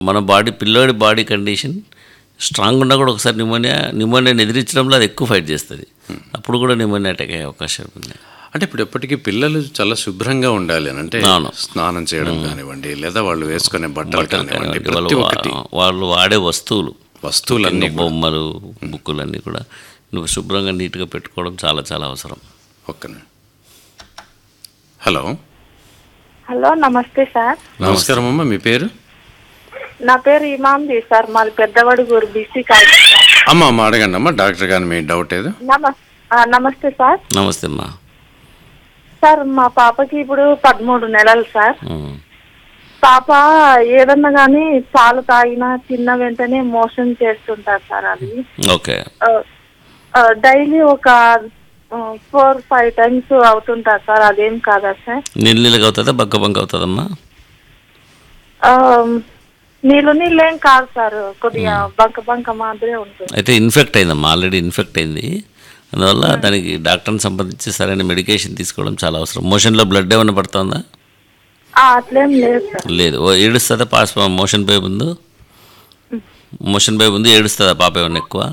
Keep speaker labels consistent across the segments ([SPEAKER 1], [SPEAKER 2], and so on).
[SPEAKER 1] మన బాడీ పిల్లోడి body condition strong ఉన్నా కూడా ఒకసారి నిమోనియా నిమోనియాని ఎదిరించడంలో అది ఎక్కువ ఫైట్ చేస్తుంది అప్పుడు కూడా నిమోనియా అటాక్ అయ్యే అవకాశం ఉంది
[SPEAKER 2] అంటే ఇప్పుడు ఎప్పటికీ పిల్లలు చాలా శుభ్రంగా ఉండాలి అని అంటే
[SPEAKER 1] అవును.
[SPEAKER 2] స్నానం చేయడం కానివ్వండి లేదా వాళ్ళు వేసుకునే బట్టలు కానివ్వండి
[SPEAKER 1] వాళ్ళు
[SPEAKER 2] ప్రతి ఒక్కటి
[SPEAKER 1] వాళ్ళు వాడే వస్తువులు
[SPEAKER 2] వస్తువులన్నీ
[SPEAKER 1] కింద బొమ్మలు బుక్కులన్నీ కూడా నువ్వు శుభ్రంగా నీట్గా పెట్టుకోవడం చాలా చాలా అవసరం
[SPEAKER 2] ఒక్క హలో
[SPEAKER 3] హలో నమస్తే సార్
[SPEAKER 2] నమస్కారం అమ్మా మీ పేరు
[SPEAKER 3] నా పేరు ఇమాంది సార్ మాది పెద్దవడుగురు బీసీ కాలేజ్ సార్.
[SPEAKER 2] అమ్మ అమ్మ అడగండి అమ్మా డాక్టర్ గారిని మీ డౌట్ ఏదో
[SPEAKER 3] నమస్ ఆ, నమస్తే సార్
[SPEAKER 1] నమస్తే అమ్మా
[SPEAKER 3] సార్ మా పాపకి ఇప్పుడు పదమూడు నెలలు సార్
[SPEAKER 1] ఉమ్.
[SPEAKER 3] పాప ఏదన్నా కానీ పాలు తాగినా తిన్న వెంటనే మోషన్ చేస్తుంటారు సార్ అది
[SPEAKER 1] ఓకే
[SPEAKER 3] డైలీ ఒక ఫోర్ ఫైవ్ టైమ్స్ అవుతుంటారు సార్ అదేం కాదా సార్
[SPEAKER 1] నీళ్ళు నీళ్ళగా అవుతుందా బగ్గ బంక అవుతుందమ్మా
[SPEAKER 3] ఆ, నీళ్ళు నీళ్ళు ఏం కాదు సార్ కొద్దిగా బంక బంక మాదిరే ఉంటుంది
[SPEAKER 1] అయితే ఇన్ఫెక్ట్ అయిందమ్మా ఆల్రెడీ ఇన్ఫెక్ట్ అయింది అందువల్ల దానికి డాక్టర్ని సంబంధించి సరైన మెడికేషన్ తీసుకోవడం చాలా అవసరం మోషన్లో బ్లడ్ ఏమైనా పడుతుందా
[SPEAKER 3] ఆ, అట్లేం లేదు సార్
[SPEAKER 1] లేదు ఓ ఏడుస్తుందా పాస్ మోషన్ పై ముందు మోషన్ పై ముందు ఏడుస్తుందా పాప ఏమన్నా ఎక్కువ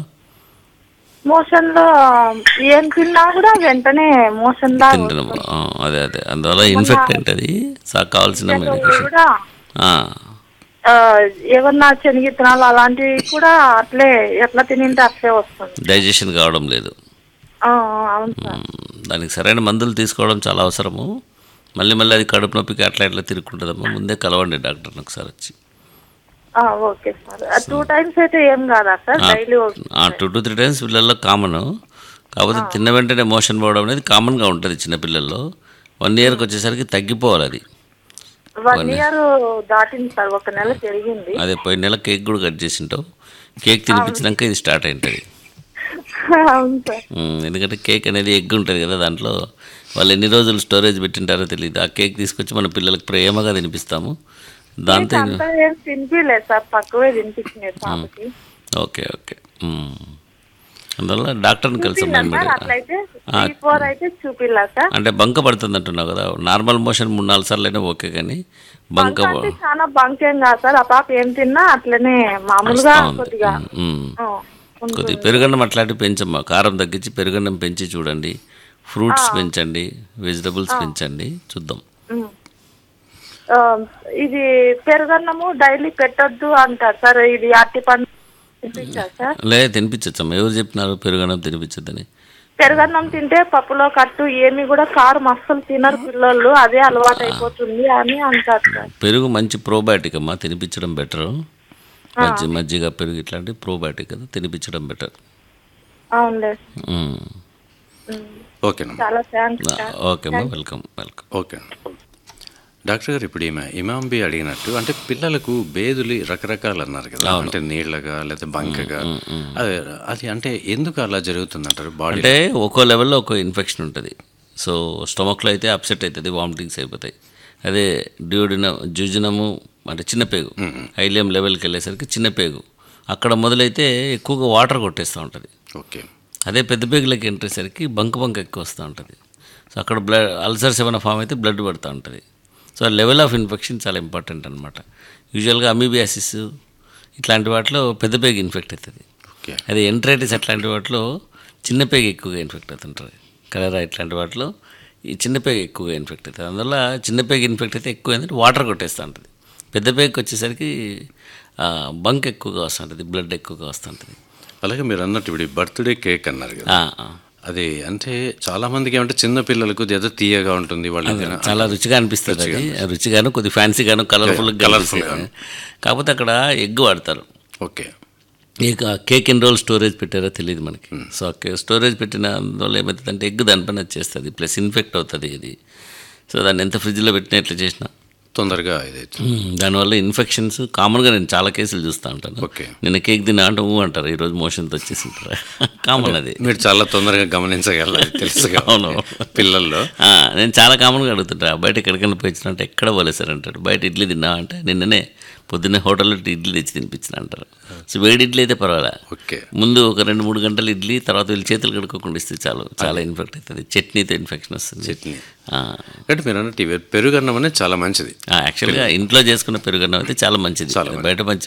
[SPEAKER 3] మోషన్ లో ఏం తిన్నా కూడా వెంటనే మోషన్ లా
[SPEAKER 1] తింటున్నాము ఆ, అదే అదే అందువల్ల ఇన్ఫెక్ట్ ఏంటది సా కావాల్సిన మెడికేషన్
[SPEAKER 3] కూడా
[SPEAKER 1] ఆ,
[SPEAKER 3] ఆ, ఏమన్నా శనగిత్తనాలు అలాంటివి కూడా అట్లే ఎట్లా తినింటే అట్లే వస్తుంది
[SPEAKER 1] డైజెషన్ కావడం లేదు
[SPEAKER 3] ఆ, అవును సార్
[SPEAKER 1] మ్, దానికి సరైన మందులు తీసుకోవడం చాలా అవసరము మళ్ళీ మళ్ళీ అది కడుపు నొప్పికి అట్లా ఇట్లా తిరుగుతుంటుందమ్మా ముందే కలవండి డాక్టర్ని ఒకసారి వచ్చి
[SPEAKER 3] ఆ, ఓకే సార్ టూ టైమ్స్ అయితే ఏం కాదా sir daily
[SPEAKER 1] two to three times పిల్లల్లో కామన్ కాకపోతే తిన్న వెంటనే మోషన్ పోవడం అనేది కామన్గా ఉంటుంది చిన్నపిల్లల్లో వన్ ఇయర్కి వచ్చేసరికి తగ్గిపోవాలి అది
[SPEAKER 3] వన్ ఇయర్ దాటింది సార్ ఒక నెల జరిగింది
[SPEAKER 1] అదే పోయిన నెల కేక్ కూడా కట్ చేసింటావు కేక్ తినిపించినాక ఇది స్టార్ట్ అయింటుంది
[SPEAKER 3] అవును సార్
[SPEAKER 1] మ్, ఎందుకంటే కేక్ అనేది ఎగ్ ఉంటుంది కదా దాంట్లో వాళ్ళు ఎన్ని రోజులు స్టోరేజ్ పెట్టింటారో తెలియదు ఆ కేక్ తీసుకొచ్చి మన పిల్లలకు ప్రేమగా తినిపిస్తాము దాంతో
[SPEAKER 3] అంతా ఏం తినిపించలేదు సార్ తక్కువే తినిపించింది పాపకి
[SPEAKER 1] ఓకే ఓకే మ్. అందువల్ల డాక్టర్ని కలిసి
[SPEAKER 3] చూపిల్లా సార్ అట్లయితే త్రీ ఫోర్ అయితే చూపిల్లా సార్
[SPEAKER 1] అంటే బంక పడుతుంది అంటున్నావు కదా నార్మల్ మోషన్ మూడు నాలుగు సార్లు అయినా ఓకే కానీ బంక
[SPEAKER 3] బంక అంటే చాలా బంకేం కాదు సార్ ఆ పాప ఏం తిన్నా అట్లనే మామూలుగా
[SPEAKER 1] వస్తా ఉంది.
[SPEAKER 3] కొద్దిగా
[SPEAKER 1] మ్.
[SPEAKER 3] ఆ, ఉంటుంది.
[SPEAKER 1] కొద్దిగా పెరుగన్నం అట్లాంటివి పెంచమ్మా కారం తగ్గించి పెరుగన్నం పెంచి చూడండి ఫ్రూట్స్ పెంచండి వెజిటబుల్స్ పెంచండి చూద్దాం
[SPEAKER 3] ఉమ్. ఆ, ఇది పెరుగన్నము డైలీ పెట్టొద్దు అంటారు సార్ ఇది అట్టి పండు తినిపించారు సార్
[SPEAKER 1] లే తినిపించచ్చమ్మా ఎవరు చెప్పినారు పెరుగన్నం తినిపించద్దని
[SPEAKER 3] పెరుగన్నం తింటే పప్పులో కట్టు ఏమి కూడా కారం అస్సలు తినరు పిల్లలు అదే అలవాటు అయిపోతుంది అని అంటారు సార్
[SPEAKER 1] పెరుగు మంచి ప్రోబయాటిక్ అమ్మా తినిపించడం బెటర్ మజ్జి మజ్జిగ పెరుగు ఇట్లాంటి ప్రోబయాటిక్ కదా తినిపించడం బెటర్
[SPEAKER 3] అవునులే
[SPEAKER 2] ఓకేనమ్మా
[SPEAKER 3] చాలా థ్యాంక్స్ సార్
[SPEAKER 1] ఓకే అమ్మా వెల్కమ్ వెల్కమ్
[SPEAKER 2] ఓకే డాక్టర్ గారు ఇప్పుడు ఈమె ఇమాంబి అడిగినట్టు అంటే పిల్లలకు బేదులు రకరకాలు అన్నారు కదా అంటే నీళ్ళగా లేదా బంకగా అది అది అంటే ఎందుకు అలా జరుగుతుంది అంటారు బాడీ
[SPEAKER 1] అంటే ఒక్కో లెవెల్లో ఒక్కో ఇన్ఫెక్షన్ ఉంటుంది సో స్టమక్లో అయితే అప్సెట్ అవుతుంది వామిటింగ్స్ అయిపోతాయి అదే డ్యూడిన జుజినము అంటే చిన్న పేగు హైలియం లెవెల్కి వెళ్ళేసరికి చిన్న పేగు అక్కడ మొదలైతే ఎక్కువగా వాటర్ కొట్టేస్తూ ఉంటుంది
[SPEAKER 2] ఓకే
[SPEAKER 1] అదే పెద్ద పేగులకి ఎంట్రేసరికి బంక బంక ఎక్కువ వస్తూ ఉంటుంది సో అక్కడ బ్లడ్ అల్సర్స్ ఏమైనా ఫామ్ అయితే బ్లడ్ పడుతూ ఉంటుంది సో లెవెల్ ఆఫ్ ఇన్ఫెక్షన్ చాలా ఇంపార్టెంట్ అనమాట యూజువల్గా అమీబియాసిస్ ఇట్లాంటి వాటిలో పెద్ద పేగు ఇన్ఫెక్ట్ అవుతుంది
[SPEAKER 2] ఓకే
[SPEAKER 1] అదే ఎంట్రైటిస్ అట్లాంటి వాటిలో చిన్న పేగ ఎక్కువగా ఇన్ఫెక్ట్ అవుతుంటుంది కలరా ఇట్లాంటి వాటిలో ఈ చిన్న పేగ ఎక్కువగా ఇన్ఫెక్ట్ అవుతుంది అందువల్ల చిన్న పేగ ఇన్ఫెక్ట్ అయితే ఎక్కువ ఏంటంటే వాటర్ కొట్టేస్తూ ఉంటుంది పెద్ద పేగకి వచ్చేసరికి ఆ, బంక్ ఎక్కువగా వస్తుంటుంది బ్లడ్ ఎక్కువగా వస్తుంటుంది
[SPEAKER 2] అలాగే మీరు అన్నట్టు ఇప్పుడు బర్త్డే కేక్ అన్నారు కదా
[SPEAKER 1] ఆ, ఆ.
[SPEAKER 2] అది అంటే చాలా మందికి ఏమంటే చిన్న పిల్లలకు ఏదో తీయగా ఉంటుంది వాళ్ళు ఏదైనా-
[SPEAKER 1] చాలా రుచిగా అనిపిస్తుంది అది రుచిగాను కొద్ది ఫ్యాన్సీగాను కలర్ఫుల్గా
[SPEAKER 2] Colourful
[SPEAKER 1] కలర్ఫుల్గా కాకపోతే అక్కడ ఎగ్ వాడతారు
[SPEAKER 2] ఓకే
[SPEAKER 1] ఇక కేక్ ఎన్ని రోజులు స్టోరేజ్ పెట్టారో తెలియదు మనకి సో ఆ కే- స్టోరేజ్ పెట్టిన అందువల్ల ఏమవుతుందంటే ఎగ్ దానిపైన వచ్చేస్తుంది ప్లస్ ఇన్ఫెక్ట్ అవుతుంది ఇది సో దాన్ని ఎంత ఫ్రిడ్జ్లో పెట్టినా ఎట్లా చేసినా
[SPEAKER 2] తొందరగా ఇదైతే
[SPEAKER 1] మ్మ్. దానివల్ల ఇన్ఫెక్షన్స్ కామన్గా నేను చాలా కేసులు చూస్తూ ఉంటాను
[SPEAKER 2] ఓకే.
[SPEAKER 1] నిన్న కేక్ తిన్నా అంటే ఊ అంటారు ఈరోజు మోషన్తో వచ్చేసి ఉంటారు కామన్ అది
[SPEAKER 2] మీరు చాలా తొందరగా గమనించగలరు తెలుసుగా
[SPEAKER 1] అవును.
[SPEAKER 2] పిల్లల్లో
[SPEAKER 1] ఆ, నేను చాలా కామన్గా అడుగుతుంటా బయట ఎక్కడికైనా పోయి వచ్చినట్టు ఎక్కడ పోలేదు సార్ అంటాడు బయట ఇడ్లీ తిన్నా అంటే నిన్ననే పొద్దున్నే హోటల్లో ఇడ్లీ తెచ్చి తినిపించిన అంటారు సో వేడి ఇడ్లీ అయితే పర్వాలే
[SPEAKER 2] ఓకే
[SPEAKER 1] ముందు ఒక రెండు మూడు గంటలు ఇడ్లీ తర్వాత వీళ్ళు చేతులు కడుక్కోకుండా ఇస్తే చాలు చాలా ఇన్ఫెక్ట్ అవుతుంది చట్నీతో ఇన్ఫెక్షన్ వస్తుంది
[SPEAKER 2] చట్నీ
[SPEAKER 1] ఆ.
[SPEAKER 2] అంటే మీరు అన్నట్టు ఇవి పెరుగన్నం అనేది చాలా మంచిది
[SPEAKER 1] ఆ, యాక్చువల్గా ఇంట్లో చేసుకున్న పెరుగన్నం అయితే చాలా మంచిది బయట మంచి